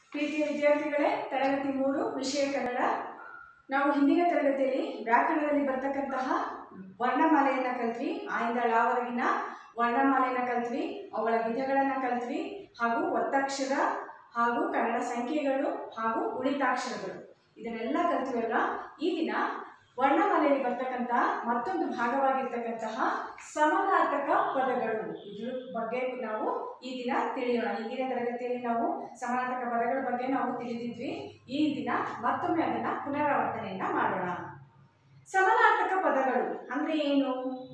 ಪ್ರೀತಿಯ ವಿದ್ಯಾರ್ಥಿಗಳೇ ತರಗತಿ ಮೂರು ವಿಷಯ ಕನ್ನಡ ನಾವು ಹಿಂದಿನ ತರಗತಿಯಲ್ಲಿ ವ್ಯಾಕರಣದಲ್ಲಿ ಬರ್ತಕ್ಕಂತಹ ವರ್ಣಮಾಲೆಯನ್ನು ಕಲ್ತ್ವಿ ಆಯಿಂದ ಳವರೆಗಿನ ವರ್ಣಮಾಲೆಯನ್ನು ಕಲ್ತ್ವಿ ಅವುಗಳ ವಿಧಗಳನ್ನು ಕಲ್ತ್ವಿ ಹಾಗೂ ಒತ್ತಕ್ಷರ ಹಾಗೂ ಕನ್ನಡ ಸಂಖ್ಯೆಗಳು ಹಾಗೂ ಉಳಿತಾಕ್ಷರಗಳು ಇದನ್ನೆಲ್ಲ ಕಲ್ತ್ವಲ್ಲ ಈ ದಿನ ವರ್ಣಮಾಲೆಯಲ್ಲಿ ಬರ್ತಕ್ಕಂತಹ ಮತ್ತೊಂದು ಭಾಗವಾಗಿರ್ತಕ್ಕಂತಹ ಸಮಾನಾರ್ಥಕ ಪದಗಳು ಇದ್ರ ಬಗ್ಗೆ ನಾವು ಈ ದಿನ ತಿಳಿಯೋಣ ಹಿಂದಿನ ತರಗತಿಯಲ್ಲಿ ನಾವು ಸಮಾನಾರ್ಥಕ ಪದಗಳ ಬಗ್ಗೆ ನಾವು ತಿಳಿದಿದ್ವಿ ಈ ದಿನ ಮತ್ತೊಮ್ಮೆ ಅದನ್ನ ಪುನರಾವರ್ತನೆಯನ್ನ ಮಾಡೋಣ ಸಮಾನಾರ್ಥಕ ಪದಗಳು ಅಂದ್ರೆ ಏನು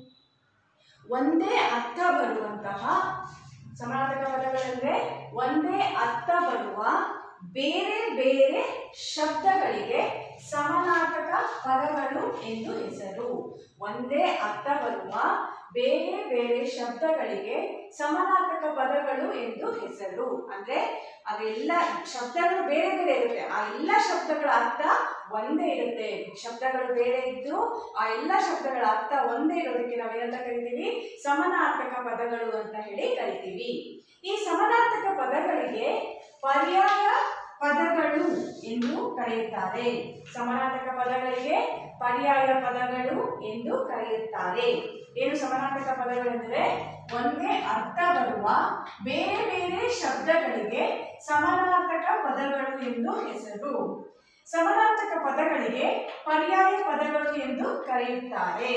ಒಂದೇ ಅರ್ಥ ಬರುವಂತಹ ಸಮಾನಾರ್ಥಕ ಪದಗಳಂದ್ರೆ ಒಂದೇ ಅರ್ಥ ಬರುವ ಬೇರೆ ಬೇರೆ ಶಬ್ದಗಳಿಗೆ ಸಮಾನಾರ್ಥಕ ಪದಗಳು ಎಂದು ಹೆಸರು ಒಂದೇ ಅರ್ಥ ಬರುವ ಬೇರೆ ಬೇರೆ ಶಬ್ದಗಳಿಗೆ ಸಮಾನಾರ್ಥಕ ಪದಗಳು ಎಂದು ಹೆಸರು ಅಂದ್ರೆ ಅದೆಲ್ಲ ಶಬ್ದಗಳು ಬೇರೆ ಬೇರೆ ಇರುತ್ತೆ ಆ ಎಲ್ಲ ಶಬ್ದಗಳ ಅರ್ಥ ಒಂದೇ ಇರುತ್ತೆ ಶಬ್ದಗಳು ಬೇರೆ ಇದ್ದು ಆ ಎಲ್ಲ ಶಬ್ದಗಳ ಅರ್ಥ ಒಂದೇ ಇರೋದಕ್ಕೆ ನಾವೇನಂತ ಕರಿತೀವಿ ಸಮಾನಾರ್ಥಕ ಪದಗಳು ಅಂತ ಹೇಳಿ ಕರಿತೀವಿ ಈ ಸಮಾನಾರ್ಥಕ ಪದಗಳಿಗೆ ಪರ್ಯಾಯ ಪದಗಳು ಎಂದು ಕರೆಯುತ್ತಾರೆ ಸಮಾನಾರ್ಥಕ ಪದಗಳಿಗೆ ಪರ್ಯಾಯ ಪದಗಳು ಎಂದು ಕರೆಯುತ್ತಾರೆ ಏನು ಸಮಾನಾರ್ಥಕ ಪದಗಳೆಂದರೆ ಒಂದೇ ಅರ್ಥ ಬರುವ ಬೇರೆ ಬೇರೆ ಶಬ್ದಗಳಿಗೆ ಸಮಾನಾರ್ಥಕ ಪದಗಳು ಎಂದು ಹೆಸರು ಸಮಾನಾರ್ಥಕ ಪದಗಳಿಗೆ ಪರ್ಯಾಯ ಪದಗಳು ಎಂದು ಕರೆಯುತ್ತಾರೆ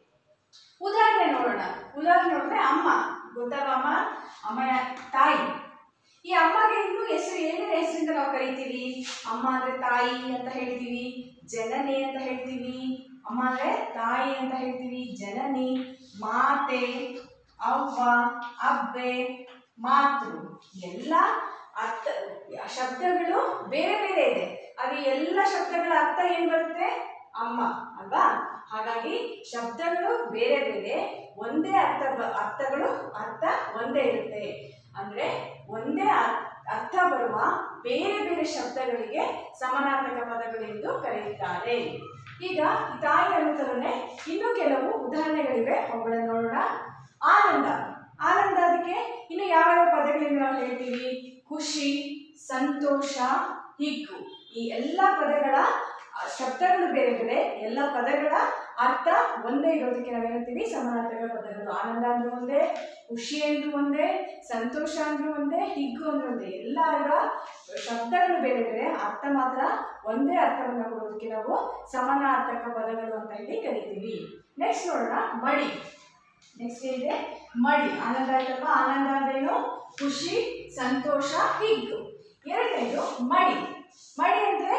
ಉದಾಹರಣೆ ನೋಡೋಣ ಉದಾಹರಣೆ ನೋಡಿದ್ರೆ ಅಮ್ಮ ಗೊತ್ತಲ್ವ ಅಮ್ಮ ಅಮ್ಮನ ತಾಯಿ ಈ ಅಮ್ಮಗೆ ಇನ್ನು ಹೆಸರು ಏನೇನು ಹೆಸರಿಂದ ನಾವು ಕರಿತೀವಿ ಅಮ್ಮ ಅಂದ್ರೆ ತಾಯಿ ಅಂತ ಹೇಳ್ತೀವಿ ಜನನಿ ಅಂತ ಹೇಳ್ತೀವಿ ಅಮ್ಮ ಅಂದ್ರೆ ತಾಯಿ ಅಂತ ಹೇಳ್ತೀವಿ ಜನನಿ ಮಾತೆ ಅವ್ವ ಅಬ್ಬೆ ಮಾತೃ ಎಲ್ಲ ಅರ್ಥ ಶಬ್ದಗಳು ಬೇರೆ ಬೇರೆ ಇದೆ ಅದು ಎಲ್ಲ ಶಬ್ದಗಳ ಅರ್ಥ ಏನ್ ಬರುತ್ತೆ ಅಮ್ಮ ಅಲ್ವಾ ಹಾಗಾಗಿ ಶಬ್ದಗಳು ಬೇರೆ ಬೇರೆ ಒಂದೇ ಅರ್ಥ ಬ- ಅರ್ಥಗಳು ಅರ್ಥ ಒಂದೇ ಇರುತ್ತೆ ಅಂದ್ರೆ ಒಂದೇ ಅರ್- ಅರ್ಥ ಬರುವ ಬೇರೆ ಬೇರೆ ಶಬ್ದಗಳಿಗೆ ಸಮಾನಾರ್ಥಕ ಪದಗಳು ಎಂದು ಕರೆಯುತ್ತಾರೆ ಈಗ ಈ ತಾಯಿ ಅನ್ನೋದರನ್ನೇ ಇನ್ನೂ ಕೆಲವು ಉದಾಹರಣೆಗಳಿವೆ ಅವುಗಳನ್ನು ನೋಡೋಣ ಆನಂದ ಆನಂದ ಅದಕ್ಕೆ ಇನ್ನು ಯಾವ್ಯಾವ ಪದಗಳಿಂದ ನಾವು ಹೇಳ್ತೀವಿ ಖುಷಿ ಸಂತೋಷ ಹಿಗ್ಗು ಈ ಎಲ್ಲ ಪದಗಳ ಆ, ಶಬ್ದಗಳು ಬೇರೆ ಬೇರೆ ಎಲ್ಲ ಪದಗಳ ಅರ್ಥ ಒಂದೇ ಇರೋದಕ್ಕೆ ನಾವು ಹೇಳ್ತೀವಿ ಸಮಾನಾರ್ಥಕ ಪದಗಳು ಆನಂದ ಅಂದ್ರೂ ಒಂದೇ ಖುಷಿ ಅಂದ್ರೂ ಒಂದೇ ಸಂತೋಷ ಅಂದ್ರೂ ಒಂದೇ ಹಿಗ್ಗು ಅಂದ್ರೂ ಒಂದೇ ಎಲ್ಲರ ಶಬ್ದಗಳು ಬೇರೆ ಬೇರೆ ಅರ್ಥ ಮಾತ್ರ ಒಂದೇ ಅರ್ಥವನ್ನು ಕೊಡೋದಕ್ಕೆ ನಾವು ಸಮಾನಾರ್ಥಕ ಪದಗಳು ಅಂತ ಹೇಳಿ ಕರಿತೀವಿ ನೆಕ್ಸ್ಟ್ ನೋಡೋಣ ಮಡಿ ನೆಕ್ಸ್ಟ್ ಏನಿದೆ ಮಡಿ ಆನಂದ ಆಯ್ತಲ್ವಾ ಆನಂದ ಅಂದ್ರೇನು ಖುಷಿ ಸಂತೋಷ ಹಿಗ್ಗು ಎರಡನೇದು ಮಡಿ ಮಡಿ ಅಂದ್ರೆ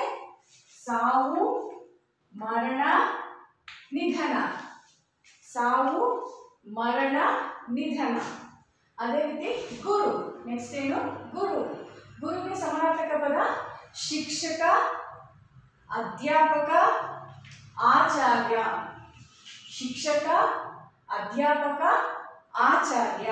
ಸಾವು ಮರಣ ನಿಧನ ಸಾವು ಮರಣ ನಿಧನ ಅದೇ ರೀತಿ ಗುರು ನೆಕ್ಸ್ಟ್ ಏನು ಗುರು ಗುರುವಿಗೆ ಸಮಾನಾರ್ಥಕ ಪದ ಶಿಕ್ಷಕ ಅಧ್ಯಾಪಕ ಆಚಾರ್ಯ ಶಿಕ್ಷಕ ಅಧ್ಯಾಪಕ ಆಚಾರ್ಯ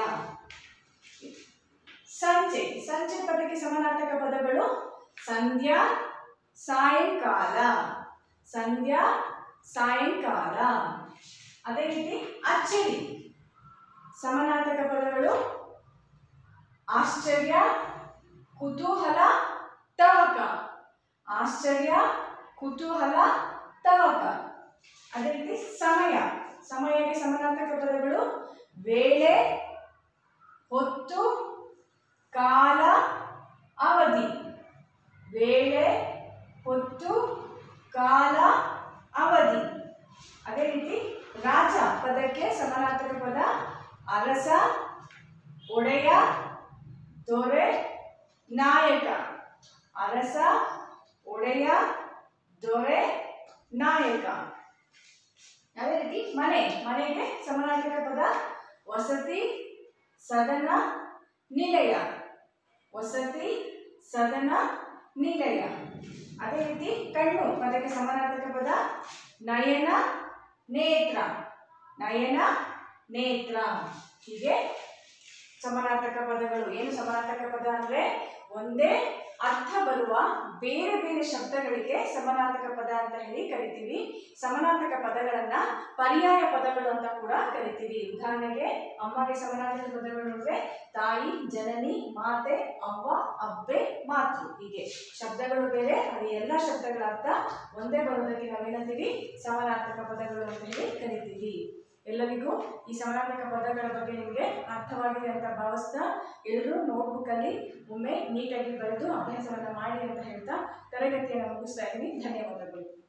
ಸಂಜೆ ಸಂಜೆ ಪದಕ್ಕೆ ಸಮಾನಾರ್ಥಕ ಪದಗಳು ಸಂಧ್ಯಾ ಸಾಯಂಕಾಲ ಸಂಧ್ಯಾ ಸಾಯಂಕಾಲ ಅದೇ ರೀತಿ ಅಚ್ಚರಿ ಸಮಾನಾರ್ಥಕ ಪದಗಳು ಆಶ್ಚರ್ಯ ಕುತೂಹಲ ತವಕ ಆಶ್ಚರ್ಯ ಕುತೂಹಲ ತವಕ ಅದೇ ರೀತಿ ಸಮಯ ಸಮಯಕ್ಕೆ ಸಮಾನಾರ್ಥಕ ಪದಗಳು ವೇಳೆ ಹೊತ್ತು ಕಾಲ ಅವಧಿ ವೇಳೆ ಹೊತ್ತು ಕಾಲ ಅವಧಿ ಅದೇ ರೀತಿ ರಾಜ ಪದಕ್ಕೆ ಸಮಾನಾರ್ಥಕ ಪದ ಅರಸ ಒಡೆಯ ದೊರೆ ನಾಯಕ ಅರಸ ಒಡೆಯ ದೊರೆ ನಾಯಕ ಅದೇ ರೀತಿ ಮನೆ ಮನೆಗೆ ಸಮಾನಾರ್ಥಕ ಪದ ವಸತಿ ಸದನ ನಿಲಯ ವಸತಿ ಸದನ ನಿಲಯ ಅದೇ ರೀತಿ ಕಣ್ಣು ಪದಕ್ಕೆ ಸಮಾನಾರ್ಥಕ ಪದ ನಯನ ನೇತ್ರ ನಯನ ನೇತ್ರ ಹೀಗೆ ಸಮಾನಾರ್ಥಕ ಪದಗಳು ಏನು ಸಮಾನಾರ್ಥಕ ಪದ ಅಂದ್ರೆ ಒಂದೇ ಅರ್ಥ ಬರುವ ಬೇರೆ ಬೇರೆ ಶಬ್ದಗಳಿಗೆ ಸಮನಾರ್ಥಕ ಪದ ಅಂತ ಹೇಳಿ ಕರಿತೀವಿ ಸಮನಾರ್ಥಕ ಪದಗಳನ್ನ ಪರ್ಯಾಯ ಪದಗಳು ಅಂತ ಕೂಡ ಕರಿತೀವಿ ಉದಾಹರಣೆಗೆ ಅಮ್ಮಗೆ ಸಮನಾರ್ಥಕ ಪದಗಳು ಅಂದ್ರೆ ತಾಯಿ ಜನನಿ ಮಾತೆ ಅವ್ವ ಅಬ್ಬೆ ಮಾತೃ ಹೀಗೆ ಶಬ್ದಗಳು ಬೇರೆ ಅದು ಎಲ್ಲ ಶಬ್ದಗಳ ಅರ್ಥ ಒಂದೇ ಬರೋದಕ್ಕೆ ನಾವೇನಂತೀವಿ ಸಮನಾರ್ಥಕ ಪದಗಳು ಅಂತ ಹೇಳಿ ಕರಿತೀವಿ ಎಲ್ಲರಿಗೂ ಈ ಸಮನಾರ್ಥಕ ಪದಗಳ ಬಗ್ಗೆ ನಿಮಗೆ ಅರ್ಥವಾಗಿದೆ ಅಂತ ಭಾವಿಸ್ತಾ ಎಲ್ಲರೂ ನೋಟ್ಬುಕ್ಕಲ್ಲಿ ಒಮ್ಮೆ ನೀಟಾಗಿ ಬರೆದು ಅಭ್ಯಾಸವನ್ನು ಮಾಡಿ ಅಂತ ಹೇಳ್ತಾ ತರಗತಿಯನ್ನು ಮುಗಿಸ್ತಾ ಇದ್ದೀನಿ ಧನ್ಯವಾದಗಳು